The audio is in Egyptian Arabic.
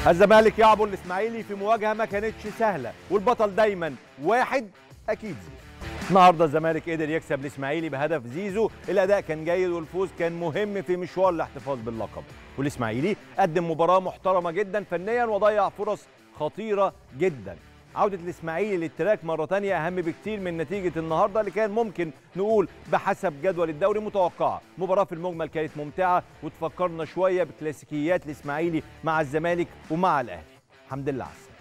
الزمالك يعبر الاسماعيلي في مواجهه ما كانتش سهله والبطل دايما واحد اكيد زيزو النهارده الزمالك قدر يكسب الاسماعيلي بهدف زيزو الاداء كان جيد والفوز كان مهم في مشوار الاحتفاظ باللقب والاسماعيلي قدم مباراه محترمه جدا فنيا وضيع فرص خطيره جدا عودة الإسماعيلي للتراك مرة تانية أهم بكتير من نتيجة النهاردة اللي كان ممكن نقول بحسب جدول الدوري متوقعة مباراة في المجمل كانت ممتعة وتفكرنا شوية بكلاسيكيات الإسماعيلي مع الزمالك ومع الأهلي الحمد لله على السلامة